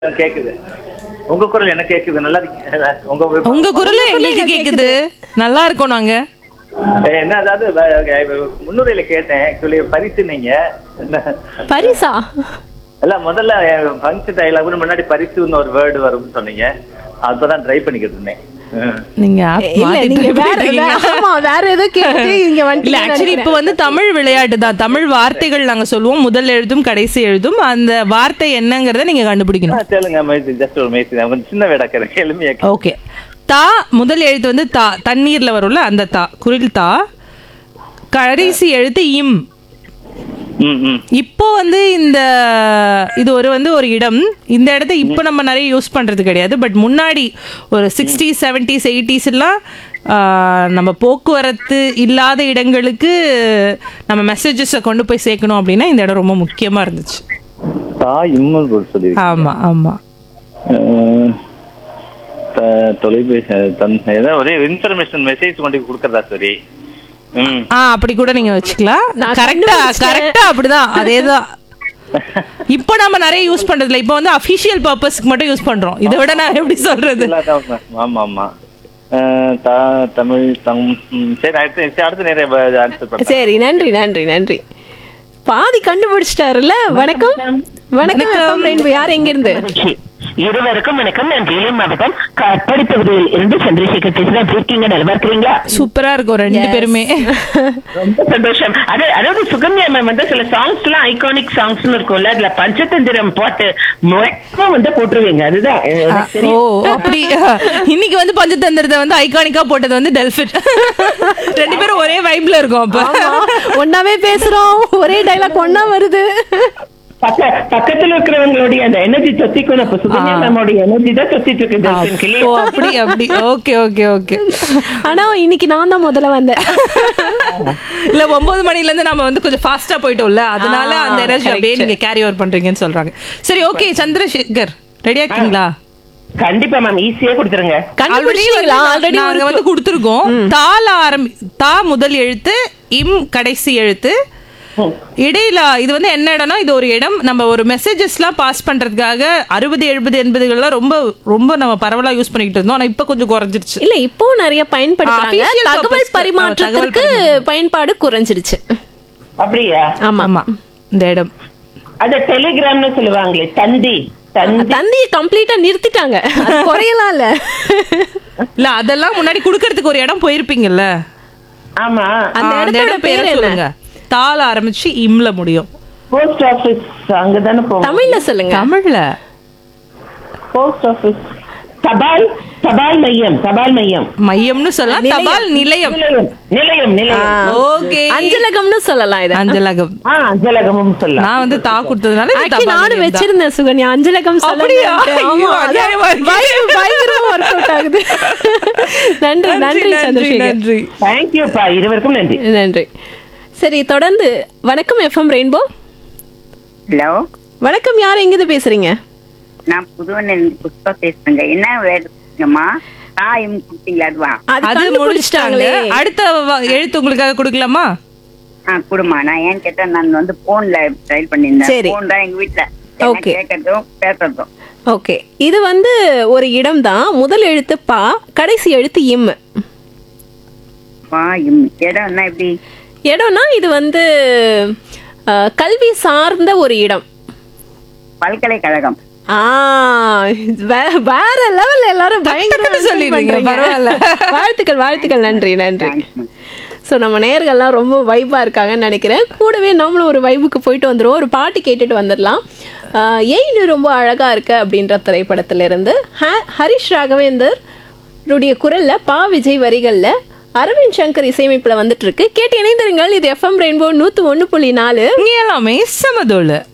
கேக்குது உங்க குரல் என்ன கேக்குது நல்லா இருக்கு. உங்க உங்க குரலும் எங்களுக்கு கேக்குது நல்லா இருக்கோம் நாங்க ஏ, என்ன அதாவது வ- முன்னுரையில கேட்டேன் ஆக்சுவலி பரிசு நீங்க என்ன- பரிசா இல்ல முதல்ல ஃபங்க்ஷன் டைலாக் முன்னாடி பரிசுன்னு ஒரு வேர்டு வரும்னு சொன்னீங்க அப்பதான் ட்ரை பண்ணிக்கிட்டு இருந்தேன் ம். நீங்க app இல்ல மாத்திட்டு நீங்க வேற இருக்கீங்க. வே- ஆமா வேற ஏதோ கேட்டு இங்க இல்ல வந்துட்டீங்கன்னு ஆக்சுவலி இப்ப நினைக்கிறேன். வந்து தமிழ் விளையாட்டு தான் தமிழ் வார்த்தைகள் நாங்க சொல்லுவோம் முதல் எழுதும் கடைசி எழுதும் அந்த வார்த்தை என்னங்கறத நீங்க ஆ, கண்டுபிடிக்கணும் சொல்லுங்க மைசி ஜஸ்ட் ஒரு மைசி கொஞ்சம் சின்ன வேடாக்கிற எளிமையா கே- ஓகே தா முதல் எழுத்து வந்து தா தண்ணீர்ல வரும்ல அந்த தா குரில் தா கடைசி எழுத்து இம் ம் ம் இப்போ வந்து இந்த இது ஒரு வந்து ஒரு இடம் இந்த இடத்த இப்போ நம்ம நிறைய யூஸ் பண்றது கிடையாது பட் முன்னாடி ஒரு சிக்ஸ்டி செவன்டிஸ் எயிட்டிஸ் எல்லாம் ஆஹ், நம்ம போக்குவரத்து இல்லாத இடங்களுக்கு நம்ம மெசேஜஸை கொண்டு போய் சேர்க்கணும் அப்படின்னா இந்த இடம் ரொம்ப முக்கியமா இருந்துச்சு தா இம்மல் போட்டு சொல்லி ஆமா ஆமா தொலைபேசி தன் ஏதாவது ஒரே இன்ஃபர்மேஷன் மெசேஜ் கொண்டு கொடுக்கறதா சரி ம் ஆ அப்படி கூட நீங்க வச்சுக்கலாம் நான் கரெக்டா கண்டுபிடிச்சிட்டேன். கரெக்டா அப்படிதான் அதேதான் இப்போ நம்ம நிறைய யூஸ் பண்றதுல இப்போ வந்து அஃபிஷியல் பர்பஸ்க்கு மட்டும் யூஸ் பண்றோம் இதை விட நான் எப்படி சொல்றது இல்லாத ஆமா ஆமா அஹ், தா- தமிழ் தம் ம், சரி அடுத்து சரி, அடுத்து நிறைய ஆன்சர் பண்றேன் சரி நன்றி நன்றி நன்றி பாதி கண்டுபிடிச்சிட்டாருல்ல வணக்கம் வணக்கம் FM ரெயின்போ யார் எங்க இருந்து மகிழ்ச்சி. இருவருக்கும் வணக்கம் நான் வேலூர் மாவட்டம் காட்பாடி பகுதியில் இருந்து சந்திரசேகர் பேசுறேன் எப்படி இருக்கீங்க நல்லா இருக்கிறீங்களா சூப்பரா இருக்கும் ரெண்டு பேருமே ரொம்ப சந்தோஷம் அது அதாவது சுகன்யா மேம் வந்து சில சாங்ஸ் எல்லாம் ஐகானிக் சாங்ஸ் இருக்கும்ல அதுல பஞ்சதந்திரம் பாட்டு மேக்ஸிமம் வந்து போட்டுருவீங்க அதுதான் எனக்கு ஓ தெரியும். அப்படி இன்னைக்கு வந்து பஞ்சதந்திரத்தை வந்து ஐகானிக்கா போட்டது வந்து டெல்பிட் ரெண்டு பேரும் ஒரே வைப்ல இருக்கோம் அப்ப ஆமா ஒன்னாவே பேசுறோம் ஒரே டைலாக் ஒன்னா வருது பக்க பக்கத்துல இருக்கிறவங்களுடைய அந்த எனர்ஜி சொத்திக்கணும் அப்ப சுகன்யா மேமோட எனர்ஜி தான் சொத்திட்டு இருக்கு தர்ஷன் கிளி ஓ அப்படி அப்படி ஓகே ஓகே ஓகே ஆனா இன்னைக்கு நான் தான் முதல்ல வந்தேன் இல்ல ஒன்பது மணில இருந்து நம்ம வந்து கொஞ்சம் ஃபாஸ்டா போயிட்டோம்ல அதனால ஆ, அந்த எனர்ஜி அப்படியே correct. நீங்க கேரி ஓவர் பண்றீங்கன்னு சொல்றாங்க சரி ஓகே சந்திரசேகர் ரெடியா இருக்கீங்களா கண்டிப்பா மேம் ஈஸியா கொடுத்துருங்க கண்டுபிடிச்சீங்களா ஆல்ரெடி நாங்க வந்து கொடுத்துருக்கோம் தால ஆரம்பி தா முதல் எழுத்து இம் கடைசி எழுத்து இடையில இது வந்து என்ன இடம்னா இது ஒரு இடம் நம்ம ஒரு மெசேஜஸ்லாம் பாஸ் பண்றதுக்காக அறுபது எழுபது எண்பதுகள்லாம் ரொம்ப ரொம்ப நம்ம பரவலா யூஸ் பண்ணிக்கிட்டு இருந்தோம் ஆனா இப்ப கொஞ்சம் குறைஞ்சிருச்சு இல்ல இப்போ நிறைய பயன்படுத்துறாங்க official தகவல் purpose க்கு, பரிமாற்றத்திற்கு தகவல் பயன்பாடு குறைஞ்சிருச்சு அப்படியா ஆமா ஆமா இந்த இடம் அத டெலிகிராம்னு சொல்லுவாங்களே தந்தி தந்தி தந்தியை கம்ப்ளீட்டா நிறுத்திட்டாங்க அது குறையலாம் இல்ல இல்ல அதெல்லாம் முன்னாடி குடுக்கறதுக்கு ஒரு இடம் போயிருப்பீங்கல்ல ஆமா அந்த ஆ, இடத்தோட இடம் பேர் பேரை என்ன? சொல்லுங்க தால ஆரம்பிச்சு இம்ல முடியும் போஸ்ட் ஆபீஸ் அங்கதானே போவோம் தமிழ்ல சொல்லுங்க தமிழ்ல போஸ்ட் ஆபீஸ் தபால் தபால் மையம் தபால் மையம் மையம்னு சொல்லலாம் நிலையம். தபால் நிலையம் நிலையம் நிலையம் நிலையம் ஓகே அஞ்சலகம்னு சொல்லலாம் இத அஞ்சலகம் ஆ அஞ்சலகமும் சொல்லலாம் நான் வந்து தா கொடுத்ததுனால இது ஆக்சுவலி தபால் நானும் நிலையம் தான். வச்சிருந்தேன் சுகன்யா அஞ்சலகம் அப்படியா? ஐயோ, அநியாயமா இருக்கே. பயங்கரமா ஒர்க் அவுட் ஆகுது நன்றி நன்றி நன்றி சந்திரசேகர் நன்றி தேங்க்யூப்பா இருவருக்கும் நன்றி நன்றி சரி தொடர்ந்து வணக்கம் எஃப்எம் ரெயின்போ ஹலோ வணக்கம் யார் எங்கிருந்து பேசுறீங்க நான் புதுவனில் புஷ்பா பேசுறேங்க என்ன வேணுங்கம்மா தாயும் கொடுத்தீங்களா அதுவா அது அது முடிச்சிட்டாங்க கண்டுபிடிச்சிட்டாங்களே அடுத்த வ- எழுத்து உங்களுக்காக கொடுக்கலாமா ஆ குடுமா நான் ஏன்னு கேட்டா நான் வந்து போன்ல ட்ரைல் பண்ணியிருந்தேன் சரி. போன் தான் எங்க வீட்டுல Okay. கேட்கறதும் பேசுறதும் ஓகே இது வந்து ஒரு இடம் தான் முதல் எழுத்து பா கடைசி எழுத்து இம் வா இம் இடம் என்ன எப்படி இடம்னா இது வந்து அஹ், கல்வி சார்ந்த ஒரு இடம் பல்கலைக்கழகம் ஆ வே- வேற லெவல்ல எல்லாரும் பயங்கரமா டக்குன்னு சொல்லிடுறீங்க, பண்றீங்க. பரவாயில்ல. வாழ்த்துக்கள் வாழ்த்துக்கள் நன்றி நன்றி தேங்க்ஸ்மா ஸோ நம்ம நேயர்கள்லாம் ரொம்ப வைபா இருக்காங்கன்னு நினைக்கிறேன் கூடவே நம்மளும் ஒரு வைபுக்கு போயிட்டு வந்துடுவோம் ஒரு பாட்டு கேட்டுட்டு வந்துடலாம் ஆஹ் ஏன் நீ ரொம்ப அழகா இருக்க அப்படின்ற திரைப்படத்துல இருந்து ஹ- ஹரிஷ் ராகவேந்தர் உடைய குரல்ல பா விஜய் வரிகள்ல அரவிந்த் சங்கர் இசையமைப்புல வந்துட்டு இருக்கு கேட்டு இணைந்திருங்கள் இது எஃப்எம் ரெயின்போ நூத்து ஒண்ணு புள்ளி நாலு இங்க எல்லாமே சமதோல